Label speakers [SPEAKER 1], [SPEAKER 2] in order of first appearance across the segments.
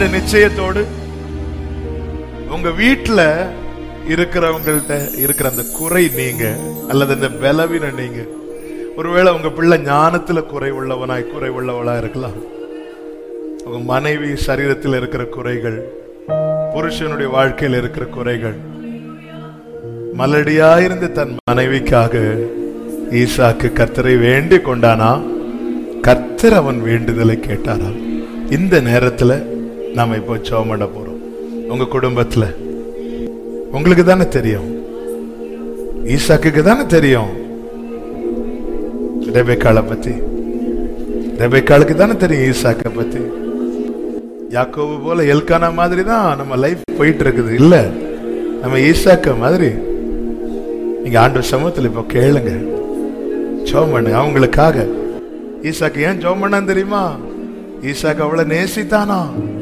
[SPEAKER 1] நிச்சயத்தோடு உங்க வீட்டுல இருக்கிறவங்கள்ட்ட இருக்கிற அந்த குறை நீங்க அல்லது அந்த பலவீனம் நீங்க ஒருவேளை உங்க பிள்ளை ஞானத்துல குறை உள்ளவனாய் குறை உள்ளவளா இருக்கலாம் உங்க மனைவி சரீரத்தில் இருக்கிற குறைகள் புருஷனுடைய வாழ்க்கையில் இருக்கிற குறைகள் மலடியாயிருந்த தன் மனைவிக்காக ஈசாக்கு கர்த்தரை வேண்டிக் கொண்டானா கர்த்தர் அவன் வேண்டுதலை கேட்டாராம் இந்த நேரத்துல நாம இப்போ ஜெபம் பண்ண போறோம் உங்க குடும்பத்துல உங்களுக்கு தானே தெரியும் ஈசாக்குக்கு தானே தெரியும் ரெபேக்காளை பத்தி ரெபேக்காளுக்கு தானே தெரியும் ஈசாக்க பத்தி யாக்கோபு போல எல்கானா மாதிரி தான் நம்ம லைஃப் போயிட்டு இருக்குது இல்ல நம்ம ஈசாக்க மாதிரி நீங்க ஆண்டு சமூகத்தில் இப்போ கேளுங்க ஜோம் பண்ணுங்க அவங்களுக்காக ஈசாக்கு ஏன் ஜோம் பண்ணான்னு தெரியுமா ஈசாக்கு அவளை நேசித்தானா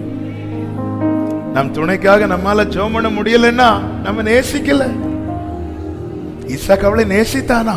[SPEAKER 1] நம் துணைக்காக நம்மால ஜோம் பண்ண முடியலன்னா நம்ம நேசிக்கல ஈசாக்கு அவளை நேசித்தானா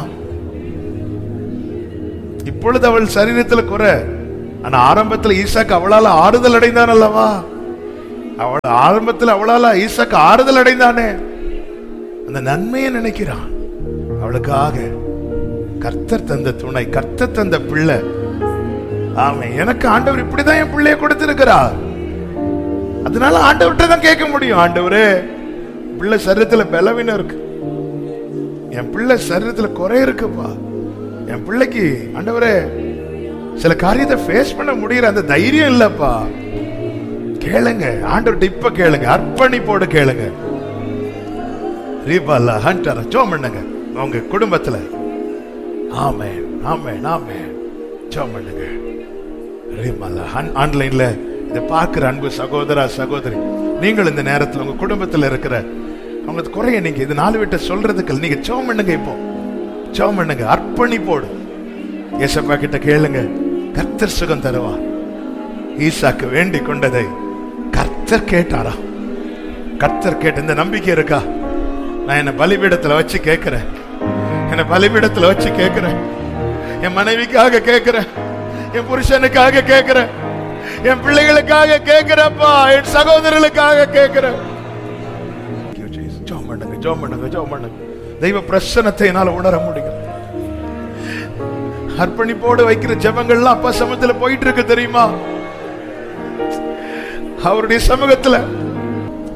[SPEAKER 1] இப்பொழுது அவள் சரீரத்தில் குறை ஆனா ஆரம்பத்தில் ஈசாக்கு அவளால ஆறுதல் அடைந்தான் அல்லவா அவள் ஆரம்பத்தில் அவளால ஈசாக்கு ஆறுதல் அடைந்தானே அந்த நன்மையை நினைக்கிறான் அவளுக்காக கர்த்தர் தந்த துணை கர்த்தர் தந்த பிள்ளை ஆமா எனக்கு ஆண்டவர் இப்படிதான் என் பிள்ளைய கொடுத்திருக்கிறார் அதனால ஆண்டவர்கிட்ட தான் கேட்க முடியும் ஆண்டவரே பிள்ளை சரீரத்துல பலவீனம் இருக்கு என் பிள்ளை சரீரத்துல குறை இருக்குப்பா என் பிள்ளைக்கு ஆண்டவரே சில காரியத்தை ஃபேஸ் பண்ண முடியற அந்த தைரியம் இல்லப்பா கேளுங்க ஆண்டவர்கிட்ட இப்ப கேளுங்க அர்ப்பணிப்போடு கேளுங்க ரீபாலா ஹண்டர் ஜோம் பண்ணுங்க உங்க குடும்பத்துல ஆமே ஆமே ஆமே ஜோம் பண்ணுங்க ரீபாலா ஆன்லைன்ல இதை பார்க்கிற அன்பு சகோதரா சகோதரி நீங்கள் இந்த நேரத்தில் உங்க குடும்பத்தில் இருக்கிற அவங்க குறைய நீங்க இது நாலு விட்ட சொல்றதுக்கு நீங்க ஜோம் பண்ணுங்க இப்போ ஜோம் பண்ணுங்க அர்ப்பணிப்போடு ஏசப்பா கிட்ட கேளுங்க கர்த்தர் சுகம் தருவா ஈசாக்கு வேண்டி கொண்டதை கர்த்தர் கேட்டாரா கர்த்தர் கேட்ட இந்த நம்பிக்கை இருக்கா நான் என்ன பலிபீடத்துல வச்சு கேட்கிறேன் என்ன பலிபீடத்துல வச்சு கேட்கிறேன் என் மனைவிக்காக கேட்கிறேன் என் புருஷனுக்காக கேட்கிறேன் என் பிள்ளைகளுக்காக கேட்கிறப்பா என் சகோதரர்களுக்காக கேட்கிறேன் ஜோம் பண்ணுங்க ஜோம் பண்ணுங்க ஜோம் பண்ணுங்க தெய்வ பிரசனத்தை என்னால உணர முடியும் அர்ப்பணிப்போடு வைக்கிற ஜெபங்கள்லாம் அப்பா சமத்துல போயிட்டு இருக்கு தெரியுமா அவருடைய சமூகத்துல